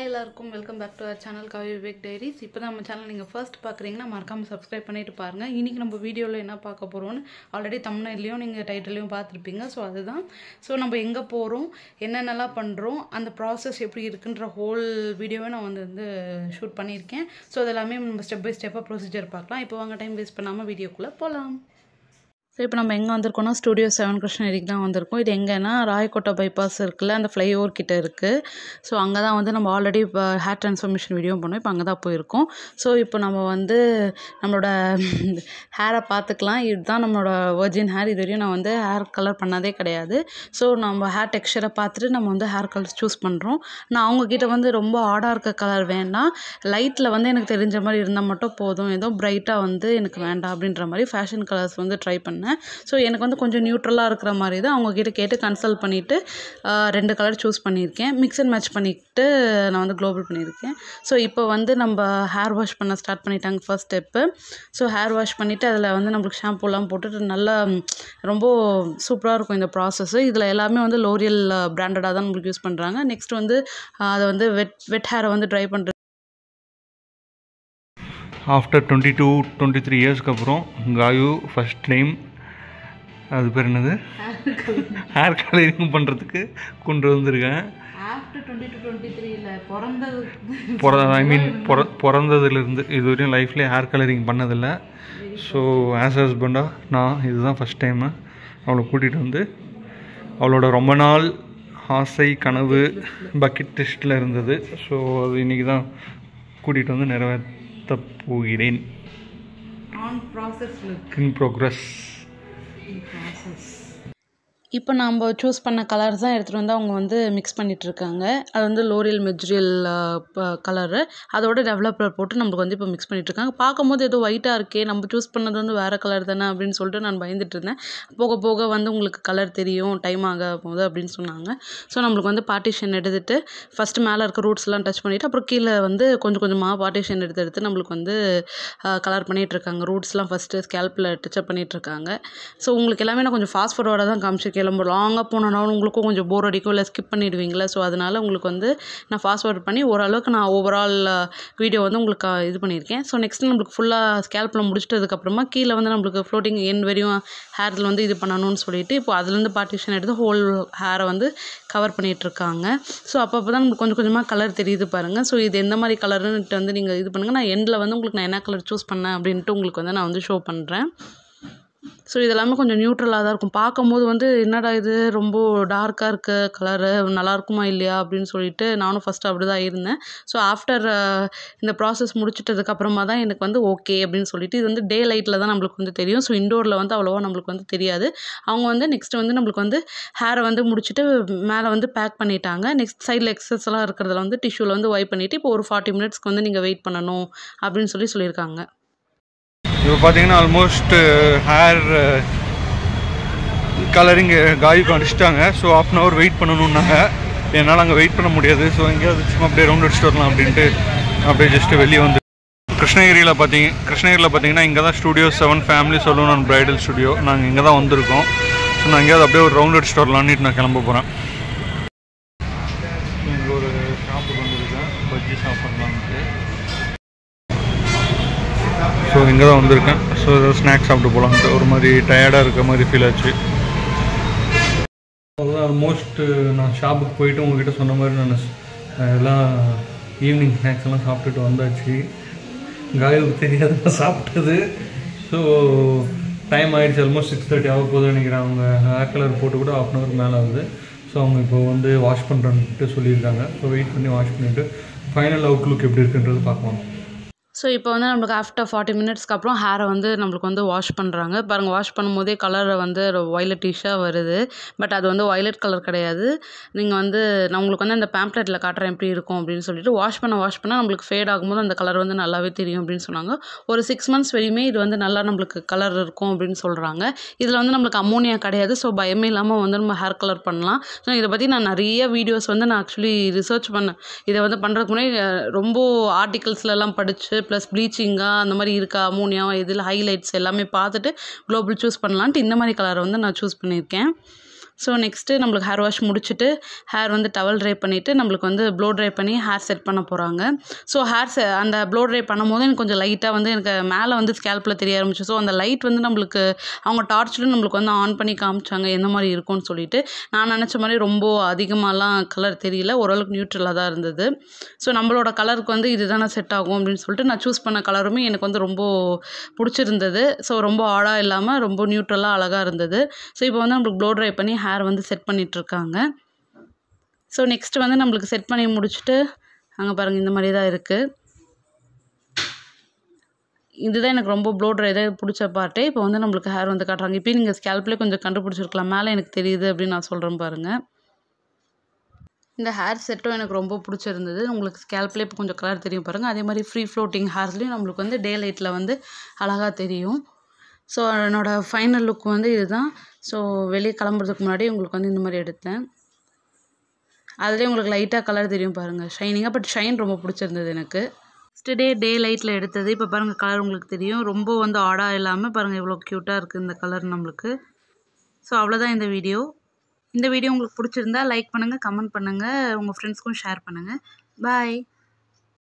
hi எல்லாருக்கும் welcome back to our channel Kavi Vivek diaries இப்போ தான் நம்ம சேனல் நீங்கள் ஃபர்ஸ்ட் பார்க்குறீங்கன்னா மறக்காமல் சப்ஸ்கிரைப் பண்ணிட்டு பாருங்கள் இன்றைக்கி நம்ம வீடியோவில் என்ன பார்க்க போகிறோம்னு ஆல்ரெடி தமிழ்லையும் நீங்கள் டைட்டிலையும் பார்த்துருப்பீங்க ஸோ அதுதான் ஸோ நம்ம எங்கே போகிறோம் என்னென்னலாம் பண்ணுறோம் அந்த ப்ராசஸ் எப்படி இருக்குன்ற ஹோல் வீடியோவை நான் வந்து வந்து ஷூட் பண்ணியிருக்கேன் ஸோ அது எல்லாமே நம்ம ஸ்டெப் பை ஸ்டெப்பாக ப்ரொசீஜர் பார்க்கலாம் இப்போ வாங்க டைம் வேஸ்ட் பண்ணாமல் வீடியோக்குள்ளே போகலாம் ஸோ இப்போ நம்ம எங்கே வந்திருக்கோம்னா ஸ்டுடியோ செவன் கிருஷ்ணகிரிக்கு தான் வந்திருக்கோம் இது எங்கன்னா ராயக்கோட்டை பைபாஸ் இருக்குல்ல அந்த ஃப்ளைஓவர் கிட்ட இருக்குது ஸோ அங்கே தான் வந்து நம்ம ஆல்ரெடி இப்போ ஹேர் ட்ரான்ஸ்ஃபர்மேஷன் வீடியோ பண்ணோம் இப்போ அங்கே தான் போயிருக்கோம் ஸோ இப்போ நம்ம வந்து நம்மளோட ஹேரை பார்த்துக்கலாம் இதுதான் நம்மளோட ஒரிஜின் ஹேர் இது வரையும் நான் வந்து ஹேர் கலர் பண்ணதே கிடையாது ஸோ நம்ம ஹேர் டெக்ஸ்சரை பார்த்துட்டு நம்ம வந்து ஹேர் கலர் சூஸ் பண்ணுறோம் நான் அவங்கக்கிட்ட வந்து ரொம்ப ஆடாக இருக்க கலர் வேண்டாம் லைட்டில் வந்து எனக்கு தெரிஞ்ச மாதிரி இருந்தால் மட்டும் போதும் ஏதோ பிரைட்டாக வந்து எனக்கு வேண்டாம் அப்படின்ற மாதிரி ஃபேஷன் கலர்ஸ் வந்து ட்ரை பண்ணேன் ஸோ எனக்கு வந்து கொஞ்சம் நியூட்ரலாக இருக்கிற மாதிரி தான் அவங்கக்கிட்ட கேட்டு கன்சல்ட் பண்ணிவிட்டு ரெண்டு கலர் சூஸ் பண்ணியிருக்கேன் மிக்ஸ் அண்ட் மேட்ச் பண்ணிக்கிட்டு நான் வந்து குளோபல் பண்ணியிருக்கேன் ஸோ இப்போ வந்து நம்ம ஹேர் வாஷ் பண்ண ஸ்டார்ட் பண்ணிட்டாங்க first step so hair wash பண்ணிவிட்டு அதில் வந்து நம்மளுக்கு ஷாம்பூலாம் போட்டுட்டு நல்லா ரொம்ப சூப்பராக இருக்கும் இந்த ப்ராசஸ்ஸு இதில் எல்லாமே வந்து லோரியல் பிராண்டடாக தான் நம்மளுக்கு யூஸ் பண்ணுறாங்க நெக்ஸ்ட் வந்து அதை வந்து வெட் வெட் ஹேரை வந்து ட்ரை பண்ணுறது after twenty two twenty three இயர்ஸ்க்கு அப்புறம் காயு ஃபஸ்ட் டைம் அது பேர் என்னது ஹேர் கலரிங் பண்ணுறதுக்கு கொண்டு வந்திருக்கேன் ஆஃப்டர் டுவெண்ட்டி டூ டுவெண்ட்டி த்ரீல பிறந்தது பிற ஐ மீன் பிற பிறந்ததுலேருந்து இது வரையும் லைஃப்லேயே ஹேர் கலரிங் பண்ணதில்லை ஸோ ஆஸ் ஹஸ்பண்டாக நான் இதுதான் ஃபஸ்ட் டைமு அவளை கூட்டிகிட்டு வந்து அவளோட ரொம்ப நாள் ஆசை கனவு பக்கெட் டெஸ்ட்டில் இருந்தது ஸோ அது இன்றைக்கி தான் கூட்டிகிட்டு வந்து நிறைவேற்ற போகிறேன் on process in progress process இப்போ நம்ம சூஸ் பண்ண கலர்ஸ் தான் எடுத்துகிட்டு வந்து அவங்க வந்து மிக்ஸ் பண்ணிகிட்ருக்காங்க அது வந்து லோரியல் மெஜ்ரியல் கலரு அதோட டெவலப்பர் போட்டு நம்மளுக்கு வந்து இப்போ மிக்ஸ் பண்ணிகிட்ருக்காங்க பார்க்கும்போது ஏதோ ஒயிட்டாக இருக்கே நம்ம சூஸ் பண்ணது வந்து வேறு கலர் தானே அப்படின்னு சொல்லிட்டு நான் பயந்துட்டு இருந்தேன் போக போக வந்து உங்களுக்கு கலர் தெரியும் டைம் ஆக போகுது அப்படின்னு சொன்னாங்க ஸோ நம்மளுக்கு வந்து பார்ட்டிஷன் எடுத்துகிட்டு ஃபஸ்ட்டு மேலே இருக்க ரூட்ஸ்லாம் டச் பண்ணிவிட்டு அப்புறம் கீழே வந்து கொஞ்சம் கொஞ்சமாக பார்ட்டிஷன் எடுத்து எடுத்து நம்மளுக்கு வந்து கலர் பண்ணிகிட்ருக்காங்க ரூட்ஸ்லாம் ஃபஸ்ட்டு ஸ்கேல்பில் டச்சப் பண்ணிகிட்ருக்காங்க ஸோ உங்களுக்கு எல்லாமே நான் கொஞ்சம் ஃபாஸ்ட் ஃபார்வர்டாக தான் காமிச்சிருக்கேன் ரொம்ப லாங்காக போனனாலும் உங்களுக்கும் கொஞ்சம் போர் அடிக்கும் இல்லை ஸ்கிப் பண்ணிடுவீங்களா ஸோ அதனால் உங்களுக்கு வந்து நான் ஃபாஸ்ட் ஃபார்வர்ட் பண்ணி ஓரளவுக்கு நான் ஓவரால் வீடியோ வந்து உங்களுக்கு இது பண்ணியிருக்கேன் ஸோ நெக்ஸ்ட் நம்மளுக்கு ஃபுல்லாக ஸ்கேல்பில் முடிச்சிட்டதுக்கப்புறமா கீழே வந்து நம்மளுக்கு ஃப்ளோட்டிங் என் வரையும் ஹேரில் வந்து இது பண்ணணும்னு சொல்லிட்டு இப்போ அதுலேருந்து பார்ட்டிஷன் எடுத்து ஹோல் ஹேரை வந்து கவர் பண்ணிகிட்ருக்காங்க ஸோ அப்பப்போ தான் நம்மளுக்கு கொஞ்சம் கொஞ்சமாக கலர் தெரியுது பாருங்கள் ஸோ இது எந்த மாதிரி கலருன்ட்டு வந்து நீங்கள் இது பண்ணுங்கள் நான் எண்டில் வந்து உங்களுக்கு நான் என்ன கலர் சூஸ் பண்ணேன் அப்படின்ட்டு உங்களுக்கு வந்து நான் வந்து ஷோ பண்ணுறேன் ஸோ இதெல்லாமே கொஞ்சம் நியூட்ரலாக தான் இருக்கும் பார்க்கும்போது வந்து என்னடா இது ரொம்ப டார்க்காக இருக்க கலரு நல்லா இருக்குமா இல்லையா அப்படின்னு சொல்லிட்டு நானும் ஃபஸ்ட்டு அப்படி தான் இருந்தேன் ஸோ ஆஃப்டர் இந்த ப்ராசஸ் முடிச்சிட்டதுக்கப்புறமா தான் எனக்கு வந்து ஓகே அப்படின்னு சொல்லிட்டு இது வந்து டே லைட்டில் தான் நம்மளுக்கு வந்து தெரியும் ஸோ இண்டோரில் வந்து அவ்வளோவா நம்மளுக்கு வந்து தெரியாது அவங்க வந்து நெக்ஸ்ட் வந்து நம்மளுக்கு வந்து ஹேரை வந்து முடிச்சுட்டு மேலே வந்து பேக் பண்ணிட்டாங்க நெக்ஸ்ட் சைடில் எக்ஸஸ் எல்லாம் இருக்கிறதுல வந்து டிஷ்யூவில் வந்து வைப் பண்ணிவிட்டு இப்போ ஒரு ஃபார்ட்டி மினிட்ஸ்க்கு வந்து நீங்கள் வெயிட் பண்ணணும் அப்படின்னு சொல்லி சொல்லியிருக்காங்க இப்போ பார்த்தீங்கன்னா ஆல்மோஸ்ட் ஹேர் கலரிங் காய்க்கு அடிச்சிட்டாங்க so half an hour wait பண்ணணுன்னாங்க என்னால் அங்கே வெயிட் பண்ண முடியாது ஸோ எங்கேயாவது சும்மா அப்படியே ரவுண்ட் அடிச்சுட்டு வரலாம் அப்படின்ட்டு அப்படியே ஜஸ்ட்டு வெளியே வந்து கிருஷ்ணகிரியில் பார்த்தீங்க கிருஷ்ணகிரியில் பார்த்தீங்கன்னா இங்கே தான் Studio Seven family salon and bridal studio நாங்கள் இங்கே தான் வந்திருக்கோம் ஸோ நான் எங்கேயாவது அப்படியே ஒரு ரவுண்ட் அடிச்சுட்டு வரலான்னு நான் கிளம்ப போகிறேன் இங்கே ஒரு ஷாப்புக்கு வந்திருக்கேன் பஜ்ஜி சாப்பிட்லான்ட்டு ஸோ இங்கே தான் வந்திருக்கேன் ஸோ ஏதாவது ஸ்நாக்ஸ் சாப்பிட்டு போகலான்ட்டு ஒரு மாதிரி டயர்டாக இருக்க மாதிரி ஃபீல் ஆச்சு அவ்வளோதான் ஆல்மோஸ்ட் நான் ஷாப்புக்கு போயிட்டு உங்ககிட்ட சொன்ன மாதிரி நான் எல்லாம் ஈவினிங் ஸ்நாக்ஸ் எல்லாம் சாப்பிட்டுட்டு வந்தாச்சு காயுக்கு தெரியாது நான் சாப்பிட்டது ஸோ டைம் ஆகிடுச்சு ஆல்மோஸ்ட் சிக்ஸ் தேர்ட்டி ஆக போகுது நினைக்கிறேன் அவங்க ஹேர் கலர் போட்டு கூட ஆஃப் அன் ஹவர் மேலே ஆகுது ஸோ அவங்க இப்போ வந்து வாஷ் பண்ணுறேன்ட்டு சொல்லியிருக்காங்க ஸோ வெயிட் பண்ணி வாஷ் பண்ணிவிட்டு ஃபைனல் அவுட்லுக் எப்படி இருக்குன்றது பார்க்கலாம் ஸோ இப்போ வந்து நம்மளுக்கு ஆஃப்டர் ஃபார்ட்டி மினிட்ஸ்க்கு அப்புறம் ஹேரை வந்து நம்மளுக்கு வந்து வாஷ் பண்ணுறாங்க பாருங்கள் வாஷ் பண்ணும்போதே கலர் வந்து வயலட்டிஷாக வருது பட் அது வந்து வயலட் கலர் கிடையாது நீங்கள் வந்து நான் உங்களுக்கு வந்து அந்த பேம்ப்ளெட்டில் காட்டுறேன் எப்படி இருக்கும் அப்படின்னு சொல்லிட்டு வாஷ் பண்ண வாஷ் பண்ணால் நம்மளுக்கு ஃபேட் ஆகும்போது அந்த கலர் வந்து நல்லாவே தெரியும் அப்படின்னு சொன்னாங்க ஒரு சிக்ஸ் மந்த்ஸ் வரையுமே இது வந்து நல்லா நம்மளுக்கு கலர் இருக்கும் அப்படின்னு சொல்கிறாங்க இதில் வந்து நம்மளுக்கு அமோனியா கிடையாது ஸோ பயமே இல்லாமல் வந்து நம்ம ஹேர் கலர் பண்ணலாம் ஸோ இதை பற்றி நான் நிறைய வீடியோஸ் வந்து நான் ஆக்சுவலி ரிசர்ச் பண்ணேன் இதை வந்து பண்ணுறதுக்கு முன்னாடி ரொம்ப ஆர்டிகல்ஸ்லலாம் படித்து ப்ளஸ் ப்ளீச்சிங்காக அந்த மாதிரி இருக்கா அமோனியா இதில் ஹைலைட்ஸ் எல்லாமே பார்த்துட்டு குளோபல் சூஸ் பண்ணலான்ட்டு இந்த மாதிரி கலரை வந்து நான் சூஸ் பண்ணியிருக்கேன் ஸோ நெக்ஸ்ட்டு நம்மளுக்கு ஹேர் வாஷ் முடிச்சுட்டு ஹேர் வந்து டவல் ட்ரை பண்ணிவிட்டு நம்மளுக்கு வந்து ப்ளோ ட்ரை பண்ணி ஹேர் செட் பண்ண போகிறாங்க ஸோ ஹேர் செ அந்த ப்ளோ ட்ரை பண்ணும்போது எனக்கு கொஞ்சம் லைட்டாக வந்து எனக்கு மேலே வந்து ஸ்கேல்பில் தெரிய ஆரம்பிச்சு ஸோ அந்த லைட் வந்து நம்மளுக்கு அவங்க டார்ச்சில் நம்மளுக்கு வந்து ஆன் பண்ணி காமிச்சாங்க எந்த மாதிரி இருக்கும்னு சொல்லிட்டு நான் நினச்ச மாதிரி ரொம்ப அதிகமாகலாம் கலர் தெரியல ஓரளவுக்கு நியூட்ரலாக தான் இருந்தது ஸோ நம்மளோட கலருக்கு வந்து இதுதானே செட் ஆகும் அப்படின்னு சொல்லிட்டு நான் சூஸ் பண்ண கலருமே எனக்கு வந்து ரொம்ப பிடிச்சிருந்தது ஸோ ரொம்ப ஆடாக இல்லாமல் ரொம்ப நியூட்ரலாக அழகாக இருந்தது ஸோ இப்போ வந்து நம்மளுக்கு ப்ளோ ட்ரை பண்ணி ஹேர் வந்து செட் பண்ணிகிட்ருக்காங்க ஸோ நெக்ஸ்ட் வந்து நம்மளுக்கு செட் பண்ணி முடிச்சுட்டு அங்கே பாருங்கள் இந்த மாதிரி தான் இருக்குது இதுதான் எனக்கு ரொம்ப ப்ளோ ட்ரை தான் பிடிச்ச பார்ட்டே இப்போ வந்து நம்மளுக்கு ஹேர் வந்து காட்டுறாங்க இப்போ நீங்கள் ஸ்கேல்ப்லேயே கொஞ்சம் கண்டுபிடிச்சிருக்கலாம் மேலே எனக்கு தெரியுது அப்படின்னு நான் சொல்கிறேன் பாருங்கள் இந்த ஹேர் செட்டும் எனக்கு ரொம்ப பிடிச்சிருந்தது உங்களுக்கு ஸ்கேல்ப்லேயே இப்போ கொஞ்சம் கலர் தெரியும் பாருங்கள் அதே மாதிரி ஃப்ரீ ஃப்ளோட்டிங் ஹேர்ஸ்லேயும் நம்மளுக்கு வந்து டே லைட்டில் வந்து அழகாக தெரியும் ஸோ என்னோடய ஃபைனல் லுக் வந்து இதுதான் ஸோ வெளியே கிளம்புறதுக்கு முன்னாடி உங்களுக்கு வந்து இந்த மாதிரி எடுத்தேன் அதுலேயே உங்களுக்கு லைட்டாக கலர் தெரியும் பாருங்கள் ஷைனிங்காக பட் ஷைன் ரொம்ப பிடிச்சிருந்தது எனக்கு நெக்ஸ்ட் டே டே லைட்டில் எடுத்தது இப்போ பாருங்கள் கலர் உங்களுக்கு தெரியும் ரொம்ப வந்து ஆடாக இல்லாமல் பாருங்கள் இவ்வளோ க்யூட்டாக இருக்குது இந்த கலர் நம்மளுக்கு ஸோ அவ்வளோதான் இந்த வீடியோ இந்த வீடியோ உங்களுக்கு பிடிச்சிருந்தா லைக் பண்ணுங்கள் கமெண்ட் பண்ணுங்கள் உங்கள் ஃப்ரெண்ட்ஸ்க்கும் ஷேர் பண்ணுங்கள் பாய்